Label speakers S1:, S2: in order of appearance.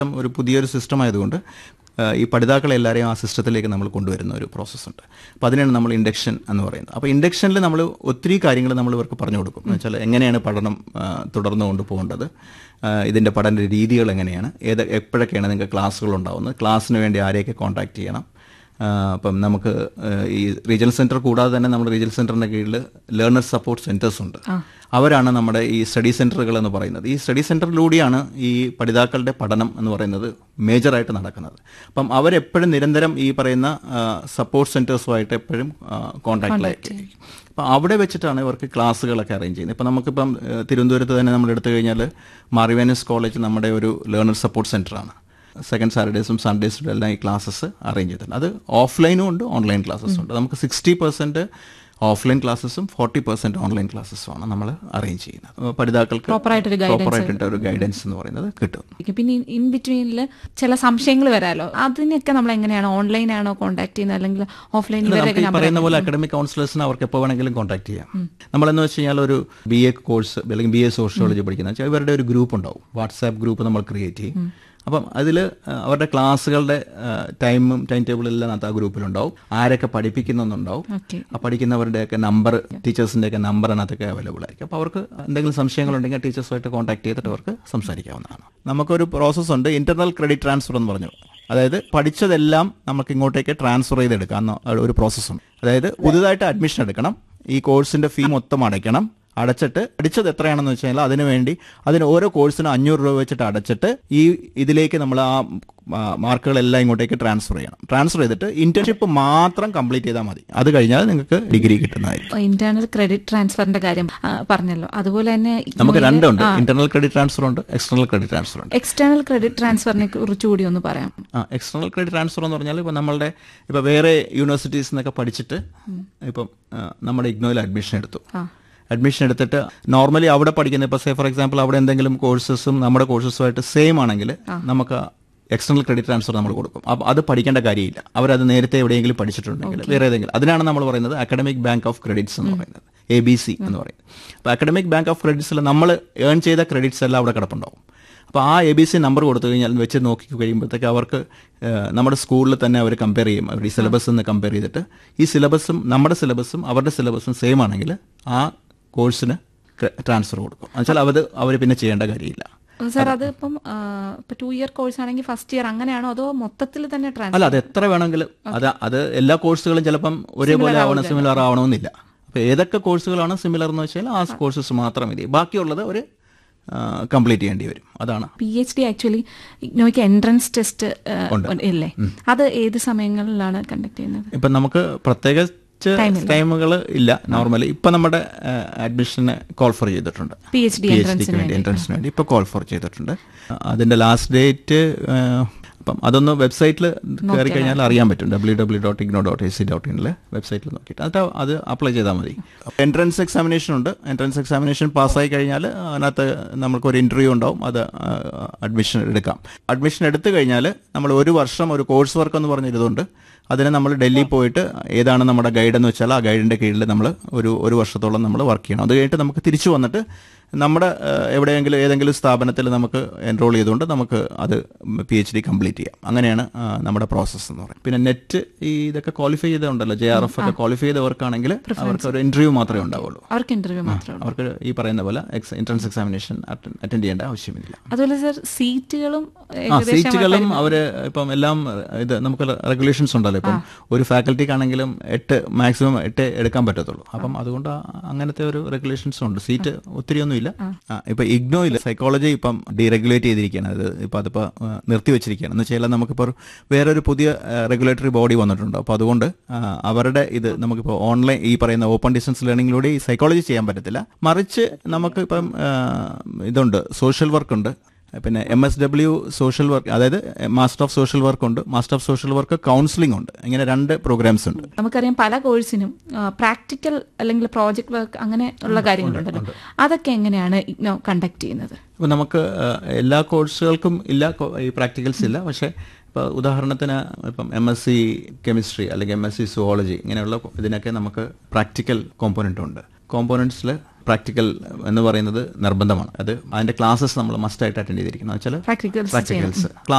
S1: ഒരു പുതിയൊരു സിസ്റ്റം ആയതുകൊണ്ട് ആ, ഈ പഠിതാക്കളെ എല്ലാവരെയും ആ സിസ്റ്റത്തിലേക്ക് നമ്മൾ കൊണ്ടുവരുന്ന ഒരു പ്രോസസ്സുണ്ട് അപ്പോൾ അതിനാണ് നമ്മൾ ഇൻഡക്ഷൻ എന്ന് പറയുന്നത് അപ്പോൾ ഇൻഡക്ഷനിൽ നമ്മൾ ഒത്തിരി കാര്യങ്ങൾ നമ്മൾ ഇവർക്ക് പറഞ്ഞു കൊടുക്കും എന്ന് വെച്ചാൽ എങ്ങനെയാണ് പഠനം ആ, തുടർന്ന് കൊണ്ടുപോകേണ്ടത് ആ, ഇതിൻ്റെ പഠന രീതികൾ എങ്ങനെയാണ് ഏത് എപ്പോഴൊക്കെയാണ് നിങ്ങൾക്ക് ക്ലാസ്സുകൾ ഉണ്ടാവുന്നത് ക്ലാസ്സിന് വേണ്ടി ആരെയൊക്കെ കോൺടാക്ട് ചെയ്യണം ആ, അപ്പം നമുക്ക് ആ, ഈ റീജിയണൽ സെൻറ്റർ കൂടാതെ തന്നെ നമ്മുടെ റീജിയണൽ സെൻറ്ററിൻ്റെ കീഴിൽ ലേണർ സപ്പോർട്ട് സെൻറ്റേഴ്സ് ഉണ്ട് അവരാണ് നമ്മുടെ ഈ സ്റ്റഡി സെൻറ്ററുകൾ എന്ന് പറയുന്നത് ഈ സ്റ്റഡി സെൻറ്ററിലൂടെയാണ് ഈ പഠിതാക്കളുടെ പഠനം എന്ന് പറയുന്നത് മേജറായിട്ട് നടക്കുന്നത് അപ്പം അവരെപ്പോഴും നിരന്തരം ഈ പറയുന്ന സപ്പോർട്ട് സെൻറ്റേഴ്സുമായിട്ട് എപ്പോഴും കോൺടാക്റ്റിലായിരിക്കും അപ്പം അവിടെ വെച്ചിട്ടാണ് ഇവർക്ക് ക്ലാസ്സുകളൊക്കെ അറേഞ്ച് ചെയ്യുന്നത് ഇപ്പം നമുക്കിപ്പം ആ, തിരുവനന്തപുരത്ത് തന്നെ നമ്മൾ എടുത്തു കഴിഞ്ഞാൽ മാറിവേനസ് കോളേജ് നമ്മുടെ ഒരു ലേണർ സപ്പോർട്ട് സെൻ്ററാണ് സെക്കൻഡ് സാറ്റർഡേസും സൺഡേസും എല്ലാം ഈ ക്ലാസ്സസ് അറേഞ്ച് ചെയ്തിട്ടുണ്ട് അത് ഓഫ്ലൈനും ഉണ്ട് ഓൺലൈൻ ക്ലാസ്സസും ഉണ്ട് നമുക്ക് സിക്സ്റ്റി പെർസെൻറ്റ് ഓഫ്ലൈൻ ക്ലാസ്സസും ഫോർട്ടി പെർസെൻറ്റ് ഓൺലൈൻ ക്ലാസ്സസുമാണ് നമ്മൾ അറേഞ്ച് ചെയ്യുന്നത് അപ്പോൾ പഠിതാക്കൾക്ക്
S2: Proper ആയിട്ടൊരു guidance.
S1: proper ആയിട്ടുള്ള ഒരു ഗൈഡൻസ് എന്ന് പറയുന്നത് കിട്ടും
S2: പിന്നെ ഇൻ ബിറ്റ്വീനിൽ ചില സംശയങ്ങൾ വരാലോ അതിനൊക്കെ നമ്മൾ എങ്ങനെയാണ് ഓൺലൈൻ ആണോ കോൺടാക്ട് ചെയ്യുന്നത് അല്ലെങ്കിൽ ഓഫ്ലൈൻ
S1: അല്ല,
S2: ഇവരൊക്കെ
S1: നമുക്ക് ഈ പറയുന്ന പോലെ അക്കാഡമിക് കൗൺസിലേഴ്സിന് അവർക്ക് എപ്പോൾ വേണമെങ്കിലും കോൺടാക്ട് ചെയ്യാം നമ്മളെന്ന് വെച്ച് കഴിഞ്ഞാൽ ഒരു ബി എ കോഴ്സ് അല്ലെങ്കിൽ ബി എ സോഷ്യോളജി പഠിക്കുന്ന വെച്ചാൽ ഇവരുടെ ഒരു ഗ്രൂപ്പ് ഉണ്ടാവും വാട്സാപ്പ് ഗ്രൂപ്പ് നമ്മൾ ക്രിയേറ്റ് ചെയ്യും അപ്പം അതിൽ അവരുടെ ക്ലാസ്സുകളുടെ ടൈമും ടൈം ടേബിളും എല്ലാം അതിനകത്ത് ആ ഗ്രൂപ്പിലുണ്ടാവും ആരൊക്കെ പഠിപ്പിക്കുന്നുണ്ടാവും
S2: ഓക്കെ
S1: ആ പഠിക്കുന്നവരുടെയൊക്കെ നമ്പർ ടീച്ചേഴ്സിൻ്റെയൊക്കെ നമ്പർ അതിനകത്തൊക്കെ അവൈലബിൾ ആയിരിക്കും അപ്പോൾ അവർക്ക് എന്തെങ്കിലും സംശയങ്ങളുണ്ടെങ്കിൽ ടീച്ചേഴ്സുമായിട്ട് കോൺടാക്ട് ചെയ്തിട്ട് അവർക്ക് സംസാരിക്കാവുന്നതാണ് നമുക്കൊരു പ്രോസസ്സ് ഉണ്ട് ഇന്റർണൽ ക്രെഡിറ്റ് ട്രാൻസ്ഫർ എന്ന് പറഞ്ഞു അതായത് പഠിച്ചതെല്ലാം നമുക്ക് ഇങ്ങോട്ടേക്ക് ട്രാൻസ്ഫർ ചെയ്തെടുക്കാം ഒരു പ്രോസസ്സുണ്ട് അതായത് പുതുതായിട്ട് അഡ്മിഷൻ എടുക്കണം ഈ കോഴ്സിന്റെ ഫീ മൊത്തം അടയ്ക്കണം അടച്ചിട്ട് പഠിച്ചത് എത്രയാണെന്ന് വെച്ച് കഴിഞ്ഞാൽ അതിന് വേണ്ടി അതിന് ഓരോ കോഴ്സിനും അഞ്ഞൂറ് രൂപ വെച്ചിട്ട് അടച്ചിട്ട് ഈ ഇതിലേക്ക് നമ്മൾ ആ ആ, മാർക്കുകളെല്ലാം ഇങ്ങോട്ടേക്ക് ട്രാൻസ്ഫർ ചെയ്യണം ട്രാൻസ്ഫർ ചെയ്തിട്ട് ഇന്റേൺഷിപ്പ് മാത്രം കംപ്ലീറ്റ് ചെയ്താൽ മതി അത് കഴിഞ്ഞാൽ നിങ്ങൾക്ക് ഡിഗ്രി കിട്ടുന്നതായിരിക്കും
S2: ഇന്റേണൽ ക്രെഡിറ്റ് ട്രാൻസ്ഫറിന്റെ കാര്യം ആ, പറഞ്ഞല്ലോ അതുപോലെ തന്നെ
S1: നമുക്ക് രണ്ടുണ്ട് ഇന്റർണൽ ക്രെഡിറ്റ് ട്രാൻസ്ഫർ ഉണ്ട് എക്സ്റ്റർണൽ ക്രെഡിറ്റ് ട്രാൻസ്ഫർ ഉണ്ട്
S2: എക്സ്റ്റേണൽ ക്രെഡിറ്റ് ട്രാൻസ്ഫറിനെ കുറിച്ച് കൂടി ഒന്ന് പറയാം
S1: ആ എക്സ്റ്റർണൽ ക്രെഡിറ്റ് ട്രാൻസ്ഫർ എന്ന് പറഞ്ഞാൽ ഇപ്പം നമ്മളുടെ ഇപ്പം വേറെ യൂണിവേഴ്സിറ്റീസ് നിന്നൊക്കെ പഠിച്ചിട്ട് ഇപ്പം ആ, നമ്മുടെ ഇഗ്നോയിൽ അഡ്മിഷൻ എടുത്തു
S2: ആ.
S1: അഡ്മിഷൻ എടുത്തിട്ട് നോർമലി അവിടെ പഠിക്കുന്ന ഇപ്പോൾ സേ ഫോർ എക്സാമ്പിൾ അവിടെ എന്തെങ്കിലും കോഴ്സസും നമ്മുടെ കോഴ്സസുമായിട്ട് സെയിം ആണെങ്കിൽ നമുക്ക് എക്സ്റ്റർണൽ ക്രെഡിറ്റ് ട്രാൻസ്ഫർ നമ്മൾ കൊടുക്കും അപ്പോൾ അത് പഠിക്കേണ്ട കാര്യമില്ല അവരത് നേരത്തെ എവിടെയെങ്കിലും പഠിച്ചിട്ടുണ്ടെങ്കിൽ വേറെ ഏതെങ്കിലും അതിനാണ് നമ്മൾ പറയുന്നത് അക്കാഡമിക് ബാങ്ക് ഓഫ് ക്രെഡിറ്റ്സ് എന്ന് പറയുന്നത് എ ബി സി എന്ന് പറയുന്നത് അപ്പോൾ അക്കാഡമിക് ബാങ്ക് ഓഫ് ക്രെഡിറ്റ്സിൽ നമ്മൾ ഏൺ ചെയ്ത ക്രെഡിറ്റ്സ് എല്ലാം അവിടെ കിടപ്പുണ്ടാവും അപ്പോൾ ആ എ ബി സി നമ്പർ കൊടുത്തു കഴിഞ്ഞാൽ വെച്ച് നോക്കി കഴിയുമ്പോഴത്തേക്ക് അവർക്ക് ഏഹ്, നമ്മുടെ സ്കൂളിൽ തന്നെ അവർ കമ്പയർ ചെയ്യും അവർ ഈ സിലബസ് നിന്ന് കമ്പയർ ചെയ്തിട്ട് ഈ സിലബസും നമ്മുടെ സിലബസും അവരുടെ സിലബസും സെയിം ആണെങ്കിൽ ആ കോഴ്സിന് ട്രാൻസ്ഫർ കൊടുക്കും എന്നുവെച്ചാൽ അവർ അവർ പിന്നെ ചെയ്യേണ്ട കാര്യമില്ല
S2: സാർ അത് ഇപ്പം ആ, ഇപ്പൊ ടു ഇയർ കോഴ്സ് ആണെങ്കിൽ ഫസ്റ്റ് ഇയർ അങ്ങനെയാണോ അതോ മൊത്തത്തിൽ തന്നെ ട്രാൻസ്ഫർ
S1: അല്ല അത് എത്ര വേണമെങ്കിലും അത് അത് എല്ലാ കോഴ്സുകളും ചിലപ്പം ഒരേപോലെ ആവണം സിമിലർ ആവണമെന്നില്ല അപ്പോൾ ഏതൊക്കെ കോഴ്സുകളാണ് സിമിലർ എന്ന് വെച്ചാൽ ആ കോഴ്സസ് മാത്രം മതി ബാക്കിയുള്ളത് ഒരു കംപ്ലീറ്റ് ചെയ്യേണ്ടി വരും അതാണ്
S2: പി എച്ച് ഡി ആക്ച്വലി ഇഗ്നോയ്ക്ക് എൻട്രൻസ് ടെസ്റ്റ് ഇല്ലേ അത് ഏത് സമയങ്ങളിലാണ് കണ്ടക്ട് ചെയ്യുന്നത്
S1: ഇപ്പം നമുക്ക് പ്രത്യേകിച്ച് ടൈമുകൾ ഇല്ല നോർമലി ഇപ്പം നമ്മുടെ അഡ്മിഷന് കോൾ ഫോർ ചെയ്തിട്ടുണ്ട്
S2: P H D
S1: P H ഡിക്ക് വേണ്ടി എൻട്രൻസിന് വേണ്ടി ഇപ്പോൾ കോൾ ഫോർ ചെയ്തിട്ടുണ്ട് അതിന്റെ ലാസ്റ്റ് ഡേറ്റ് അപ്പം അതൊന്ന് വെബ്സൈറ്റിൽ കയറി കഴിഞ്ഞാൽ അറിയാൻ പറ്റും W W dot IGNOU dot A C dot ഇനിൽ വെബ്സൈറ്റിൽ നോക്കിയിട്ട് അത് അത് അപ്ലൈ ചെയ്താൽ മതി എൻട്രൻസ് എക്സാമിനേഷൻ ഉണ്ട് എൻട്രൻസ് എക്സാമിനേഷൻ പാസ്സായി കഴിഞ്ഞാൽ അതിനകത്ത് നമുക്കൊരു ഇന്റർവ്യൂ ഉണ്ടാവും അത് അഡ്മിഷൻ എടുക്കാം അഡ്മിഷൻ എടുത്തു കഴിഞ്ഞാൽ നമ്മൾ ഒരു വർഷം ഒരു കോഴ്സ് വർക്ക് എന്ന് പറഞ്ഞിരുന്നുണ്ട് അതിന് നമ്മൾ ഡൽഹി പോയിട്ട് ഏതാണ് നമ്മുടെ ഗൈഡ് എന്ന് വെച്ചാൽ ആ ഗൈഡിന്റെ കീഴിൽ നമ്മൾ ഒരു ഒരു വർഷത്തോളം നമ്മൾ വർക്ക് ചെയ്യണം അത് കഴിഞ്ഞിട്ട് നമുക്ക് തിരിച്ചു വന്നിട്ട് നമ്മുടെ ഏഹ്, എവിടെയെങ്കിലും ഏതെങ്കിലും സ്ഥാപനത്തിൽ നമുക്ക് എൻറോൾ ചെയ്തുകൊണ്ട് നമുക്ക് അത് പി എച്ച് ഡി കംപ്ലീറ്റ് ചെയ്യാം അങ്ങനെയാണ് ആ, നമ്മുടെ പ്രോസസ്സ് എന്ന് പറയുന്നത് പിന്നെ നെറ്റ് ഈ ഇതൊക്കെ ക്വാളിഫൈ ചെയ്തുണ്ടല്ലോ ജെ ആർ എഫ് ഒക്കെ ക്വാളിഫൈ ചെയ്തവർക്കാണെങ്കിൽ അവർക്ക് ഒരു ഇന്റർവ്യൂ മാത്രമേ ഉണ്ടാവുള്ളൂ
S2: അവർക്ക് ഇന്റർവ്യൂ മാത്രമേ ഉള്ളൂ
S1: അവർക്ക് ഈ പറയുന്ന പോലെ എൻട്രൻസ് എക്സാമിനേഷൻ അറ്റൻഡ് ചെയ്യേണ്ട ആവശ്യമില്ല
S2: അതുപോലെ സാർ സീറ്റുകളും
S1: ആ
S2: ഏകദേശം
S1: സീറ്റുകളും അവര് ഇപ്പം എല്ലാം ഇത് നമുക്ക് റെഗുലേഷൻസ് ഉണ്ടല്ലോ ഇപ്പം ഒരു ഫാക്കൽറ്റിക്കാണെങ്കിലും എട്ട് മാക്സിമം എട്ട് എടുക്കാൻ പറ്റത്തുള്ളൂ അപ്പം അതുകൊണ്ട് ആ- അങ്ങനത്തെ ഒരു റെഗുലേഷൻസ് ഉണ്ട് സീറ്റ് ഒത്തിരി ഒന്നും ഇല്ല ഇപ്പൊ ഇഗ്നോയിൽ സൈക്കോളജി ഇപ്പം ഡീറെഗുലേറ്റ് ചെയ്തിരിക്കുകയാണ് അത് ഇപ്പൊ അതിപ്പോ ആ, നിർത്തിവെച്ചിരിക്കുകയാണ് എന്ന് വെച്ചാൽ നമുക്കിപ്പോൾ ഒരു വേറൊരു പുതിയ റെഗുലേറ്ററി ബോഡി വന്നിട്ടുണ്ട് അപ്പോൾ അതുകൊണ്ട് ആ, അവരുടെ ഇത് നമുക്കിപ്പോൾ ഓൺലൈൻ ഈ പറയുന്ന ഓപ്പൺ ഡിസ്റ്റൻസ് ലേണിംഗിലൂടെ ഈ സൈക്കോളജി ചെയ്യാൻ പറ്റത്തില്ല മറിച്ച് നമുക്ക് ഇപ്പം ആ, ഇതുണ്ട് സോഷ്യൽ വർക്ക് ഉണ്ട് പിന്നെ M S W social work അതായത് മാസ്റ്റർ ഓഫ് സോഷ്യൽ വർക്ക് ഉണ്ട് master of social work counselling ഉണ്ട് ഇങ്ങനെ രണ്ട് പ്രോഗ്രാംസ് ഉണ്ട്
S2: നമുക്കറിയാം പല കോഴ്സിനും പ്രാക്ടിക്കൽ അല്ലെങ്കിൽ പ്രോജക്ട് വർക്ക് അങ്ങനെ ഉള്ള കാര്യങ്ങളുണ്ടല്ലോ അതൊക്കെ എങ്ങനെയാണ് ഇഗ്നോ കണ്ടക്ട് ചെയ്യുന്നത്
S1: അപ്പോൾ നമുക്ക് ആ, എല്ലാ കോഴ്സുകൾക്കും ഇല്ല കോ- ഈ പ്രാക്ടിക്കൽസ് ഇല്ല പക്ഷേ ഇപ്പോൾ ഉദാഹരണത്തിന് ഇപ്പം എം എസ് സി കെമിസ്ട്രി അല്ലെങ്കിൽ എം എസ് സി സുവോളജി ഇങ്ങനെയുള്ള കൊ- ഇതിനൊക്കെ നമുക്ക് പ്രാക്ടിക്കൽ കോമ്പോണൻ്റ് ഉണ്ട് കോമ്പോണൻസിൽ പ്രാക്ടിക്കൽ എന്ന് പറയുന്നത് നിർബന്ധമാണ് അത് അതിന്റെ ക്ലാസ്സസ് നമ്മൾ മസ്റ്റ് ആയിട്ട് അറ്റൻഡ് ചെയ്തിരിക്കണം എന്ന് വെച്ചാൽ
S2: പ്രാക്ടിക്കൽസ്
S1: പ്രാക്ടിക്കൽസ്